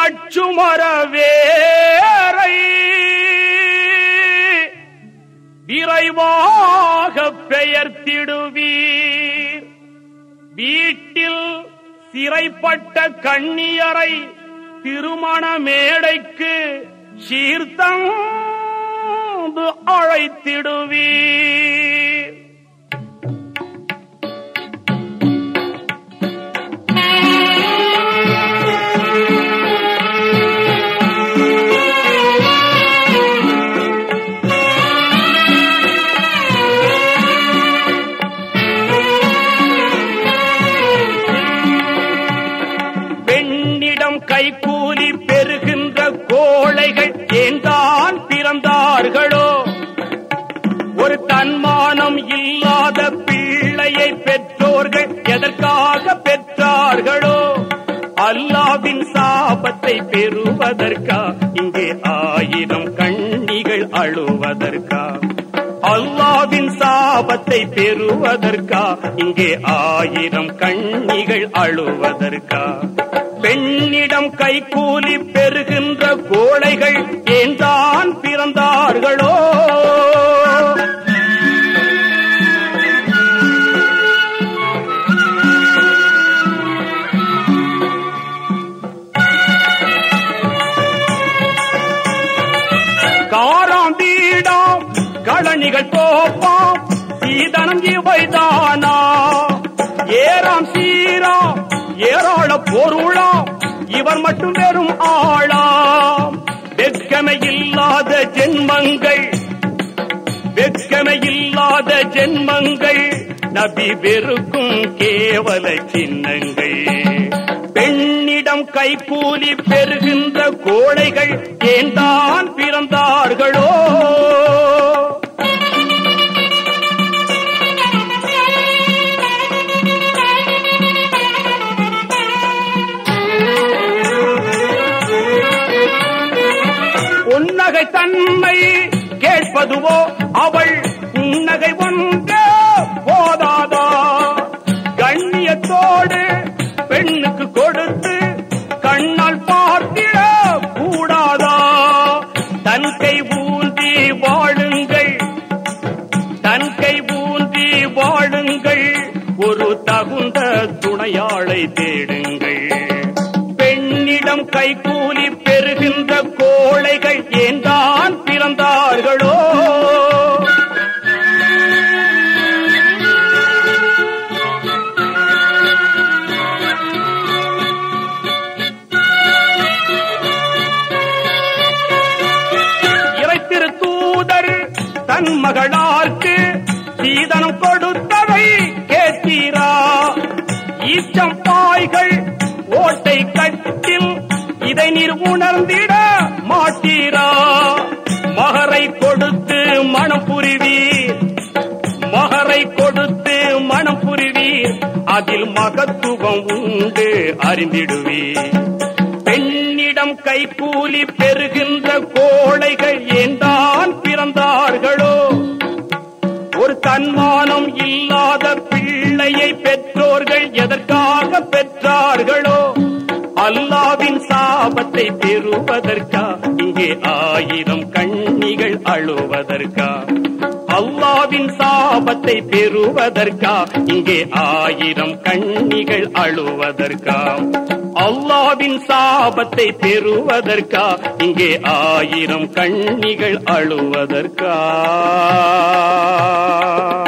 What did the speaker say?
அச்சுமரவேரை விரைவாக பெயர்த்திடுவீர் வீட்டில் சிறைப்பட்ட கண்ணியரை திருமண மேடைக்கு சீர்த்தந்து அழைத்திடுவீர் பெண்ணிடம் கைகூலி பெறுகின்ற கோழைகள் ஏன்தான் பிறந்தார்களோ ஒரு தன்மானம் இல்லாத பிள்ளையை பெற்றோர்கள் எதற்காக பெற்றார்களோ அல்லாவின் சாபத்தை பெறுவதற்கா இங்கே ஆயிரம் கண்ணிகள் அழுவதற்கா அல்லாவின் சாபத்தை பெறுவதற்கா இங்கே ஆயிரம் கண்ணிகள் அழுவதற்கா பெண்ணிடம் கைகூலி பெறுகின்ற கோழைகள் ஏன்தான் பிறந்தார்களோ காராம் வீடாம் களனிகள் தோப்பாம் சீதனம் இவைதானா ஏறாம் சீராம் ஏராள பொருளாம் இவர் மட்டும் வெறும் ஆளாம் வெட்கமை இல்லாத ஜென்மங்கள் வெட்கமை இல்லாத ஜென்மங்கள் நபி வெறுக்கும் கேவல சின்னங்கள் பெண்ணிடம் கைகூலி பெறுகின்ற கோழைகள் ஏன்தான் பிறந்தார்களோ உன்னகை தன்மை கேட்பதுவோ அவள் உன்னகை ஒன்றே போதாதா கண்ணியத்தோடு பெண்ணுக்கு கொடுத்து கண்ணால் பார்த்திட கூடாதா தன் கை ஊன்றி வாழுங்கள் தன் கை ஊன்றி வாழுங்கள் ஒரு தகுந்த துணையாளை தேடுங்கள் பெண்ணிடம் கைகூலி பெறுகின்ற கோழைகள் ஏன்தான் பிறந்தார்களோ இறைத்திரு தூதர் தன் மகளார்க்கு சீதனம் கொடுத்ததை கேட்டீரா ஈச்சம் பாய்கள் ஓட்டை கட்டில் இதை நீர் உணர்ந்திட மாட்டீரா மகரை கொடுத்து மனம் புரிவீர் மகரை கொடுத்து மனம் புரிவீர் அதில் மகத்துவம் உண்டு அறிந்திடுவீர் பெண்ணிடம் கைகூலி பெறுகின்ற கோழைகள் ஏன்தான் பிறந்தார்களோ ஒரு தன்மானம் இல்லாத பிள்ளையை பெற்றோர்கள் எதற்காக பெற்றார்களோ அல்லாவின் சாபத்தை பெறுவதற்கா இங்கே ஆயிரம் கண்ணிகள் அழுவதற்கா அல்லாவின் சாபத்தை பெறுவதற்கா இங்கே ஆயிரம் கண்ணிகள் அழுவதற்கா அல்லாவின் சாபத்தை பெறுவதற்கா இங்கே ஆயிரம் கண்ணிகள் அழுவதற்கா